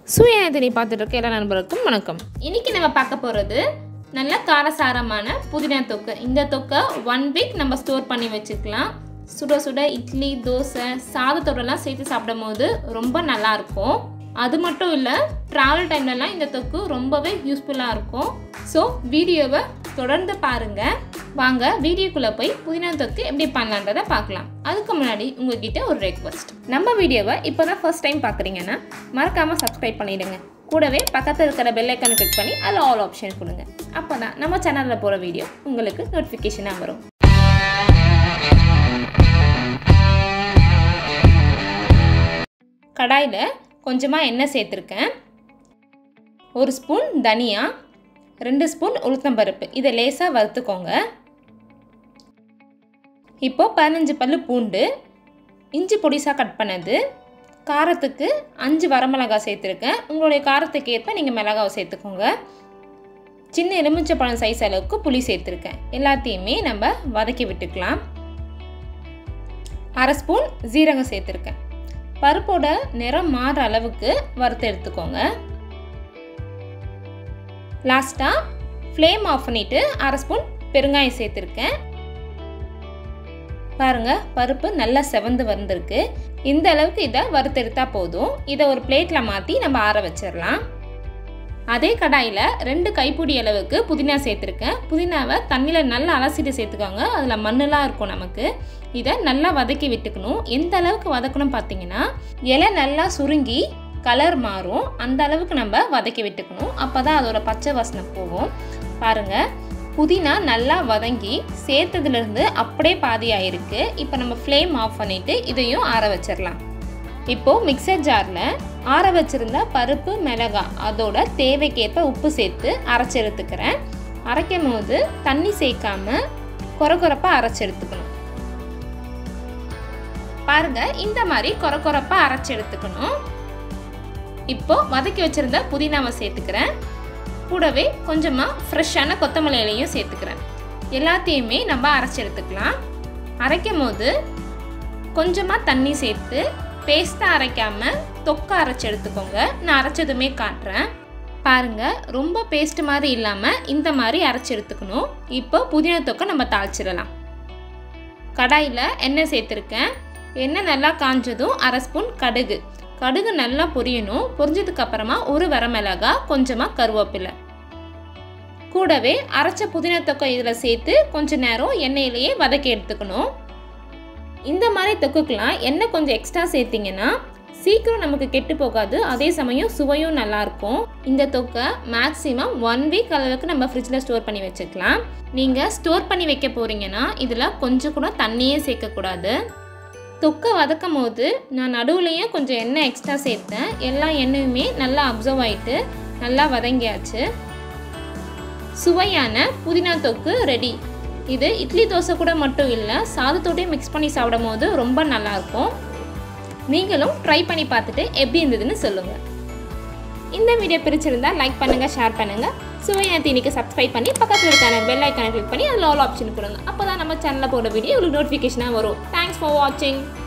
சுயநத்தினி பார்த்துட்டு இருக்க எல்லா நண்பருக்கும் வணக்கம் இன்னைக்கு நம்ம பார்க்க போகிறது நல்ல காரசாரமான புதினா தொக்கு இந்த தொக்கை ஒன் வீக் நம்ம ஸ்டோர் பண்ணி வச்சுக்கலாம் சுட சுட இட்லி தோசை சாதத்தோடலாம் சேர்த்து சாப்பிடும் போது ரொம்ப நல்லா இருக்கும் அது மட்டும் இல்லை ட்ராவல் டைம்லலாம் இந்த தொக்கு ரொம்பவே யூஸ்ஃபுல்லாக இருக்கும் ஸோ வீடியோவை தொடர்ந்து பாருங்கள் வாங்க வீடியோக்குள்ளே போய் புதினா தொக்கு எப்படி பண்ணலான்றதை பார்க்கலாம் அதுக்கு முன்னாடி உங்ககிட்ட ஒரு ரெக்வஸ்ட் நம்ம வீடியோவை இப்போ தான் ஃபர்ஸ்ட் டைம் பார்க்குறீங்கன்னா மறக்காமல் சப்ஸ்கிரைப் பண்ணிடுங்க கூடவே பக்கத்தில் இருக்கிற பெல் ஐக்கானை கிளிக் பண்ணி அதில் ஆல் ஆப்ஷன் கொடுங்க அப்போ தான் நம்ம சேனலில் போகிற வீடியோ உங்களுக்கு நோட்டிஃபிகேஷனாக வரும் கடாயில் கொஞ்சமாக எண்ணெய் சேர்த்துருக்கேன் ஒரு ஸ்பூன் தனியா ரெண்டு ஸ்பூன் உளுத்தம்பருப்பு இதை லேசாக வறுத்துக்கோங்க இப்போது பதினஞ்சு பல் பூண்டு இஞ்சி பொடிசாக கட் பண்ணது காரத்துக்கு அஞ்சு வரமிளகாய் சேர்த்துருக்கேன் உங்களுடைய காரத்துக்கு ஏற்ப நீங்கள் மிளகாவை சேர்த்துக்கோங்க சின்ன எலுமிச்சப்பழம் சைஸ் அளவுக்கு புளி சேர்த்துருக்கேன் எல்லாத்தையுமே நம்ம வதக்கி விட்டுக்கலாம் அரை ஸ்பூன் ஜீரகம் சேர்த்துருக்கேன் பருப்போட நிறம் மாறுற அளவுக்கு வறுத்து எடுத்துக்கோங்க லாஸ்ட்டாக ஃப்ளேம் ஆஃப் பண்ணிவிட்டு அரை ஸ்பூன் பெருங்காயம் சேர்த்துருக்கேன் பாருங்கள் பருப்பு நல்லா செவந்து வந்திருக்கு இந்த அளவுக்கு இதை வறுத்தெடுத்தா போதும் இதை ஒரு பிளேட்டில் மாற்றி நம்ம ஆற வச்சிடலாம் அதே கடாயில் ரெண்டு கைப்பிடி அளவுக்கு புதினா சேர்த்துருக்கேன் புதினாவை தண்ணியில் நல்லா அலசிட்டு சேர்த்துக்கோங்க அதில் மண்ணெலாம் இருக்கும் நமக்கு இதை நல்லா வதக்கி விட்டுக்கணும் எந்த அளவுக்கு வதக்கணும் பார்த்தீங்கன்னா இலை நல்லா சுருங்கி கலர் மாறும் அந்த அளவுக்கு நம்ம வதக்கி விட்டுக்கணும் அப்போ தான் அதோட பச்சை வாசனை போகும் பாருங்கள் புதினா நல்லா வதங்கி சேர்த்ததுலேருந்து அப்படியே பாதி ஆயிருக்கு இப்போ நம்ம ஃப்ளேம் ஆஃப் பண்ணிவிட்டு இதையும் ஆற வச்சிடலாம் இப்போது மிக்சர் ஜாரில் ஆற வச்சுருந்த பருப்பு மிளகாய் அதோட தேவைக்கேற்ப உப்பு சேர்த்து அரைச்சி எடுத்துக்கிறேன் அரைக்கும் போது தண்ணி சேர்க்காம கொர கொரப்பாக அரைச்சி எடுத்துக்கணும் பாருங்க இந்த மாதிரி கொர கொரப்பாக அரைச்சி எடுத்துக்கணும் இப்போ வதக்கி வச்சுருந்த புதினாவை சேர்த்துக்கிறேன் கூடவே கொஞ்சமாக ஃப்ரெஷ்ஷான கொத்தமல்லி இலையும் சேர்த்துக்கிறேன் எல்லாத்தையுமே நம்ம அரைச்சி எடுத்துக்கலாம் அரைக்கும் போது கொஞ்சமாக தண்ணி சேர்த்து பேஸ்ட்டாக அரைக்காமல் தொக்க அரைச்சி எடுத்துக்கோங்க நான் அரைச்சதுமே காட்டுறேன் பாருங்கள் ரொம்ப பேஸ்ட் மாதிரி இல்லாமல் இந்த மாதிரி அரைச்சி எடுத்துக்கணும் இப்போ புதினா தொக்கை நம்ம தாளிச்சிடலாம் கடாயில் எண்ணெய் சேர்த்துருக்கேன் எண்ணெய் நல்லா காஞ்சதும் அரை ஸ்பூன் கடுகு கடுகு நல்லா பொரியணும் பொரிஞ்சதுக்கு அப்புறமா ஒரு வரமிளகா கொஞ்சமாக கருவேப்பிலை கூடவே அரைச்ச புதினா தொக்கை இதில் சேர்த்து கொஞ்ச நேரம் எண்ணெயிலேயே வதக்கி எடுத்துக்கணும் இந்த மாதிரி தொக்குக்கெலாம் எண்ணெய் கொஞ்சம் எக்ஸ்ட்ரா சேர்த்திங்கன்னா சீக்கிரம் நமக்கு கெட்டு போகாது அதே சமயம் சுவையும் நல்லாயிருக்கும் இந்த தொக்கை மேக்ஸிமம் ஒன் வீக் அளவுக்கு நம்ம ஃப்ரிட்ஜில் ஸ்டோர் பண்ணி வச்சுக்கலாம் நீங்கள் ஸ்டோர் பண்ணி வைக்க போகிறீங்கன்னா இதில் கொஞ்சம் கூட தண்ணியே சேர்க்கக்கூடாது தொக்கை வதக்கும் போது நான் நடுவுலையும் கொஞ்சம் எண்ணெய் எக்ஸ்ட்ரா சேர்த்தேன் எல்லா எண்ணெயுமே நல்லா அப்சர்வ் ஆகிட்டு நல்லா வதங்கியாச்சு சுவையான புதினா தொக்கு ரெடி இது இட்லி தோசை கூட மட்டும் இல்லை சாதத்தோடய மிக்ஸ் பண்ணி சாப்பிடும் போது ரொம்ப நல்லாயிருக்கும் நீங்களும் ட்ரை பண்ணி பார்த்துட்டு எப்படி இருந்ததுன்னு சொல்லுங்கள் இந்த வீடியோ பிடிச்சிருந்தா லைக் பண்ணுங்கள் ஷேர் பண்ணுங்கள் சுவையான தீனிக்கு சப்ஸ்கிரைப் பண்ணி பக்கத்தில் இருக்கான பெல் ஐக்கானை கிளிக் பண்ணி அதில் ஆல் ஆப்ஷன் கொடுங்க அப்போ தான் நம்ம சேனலில் போட வீடியோ உங்களுக்கு நோட்டிஃபிகேஷனாக வரும் தேங்க்ஸ் ஃபார் வாட்சிங்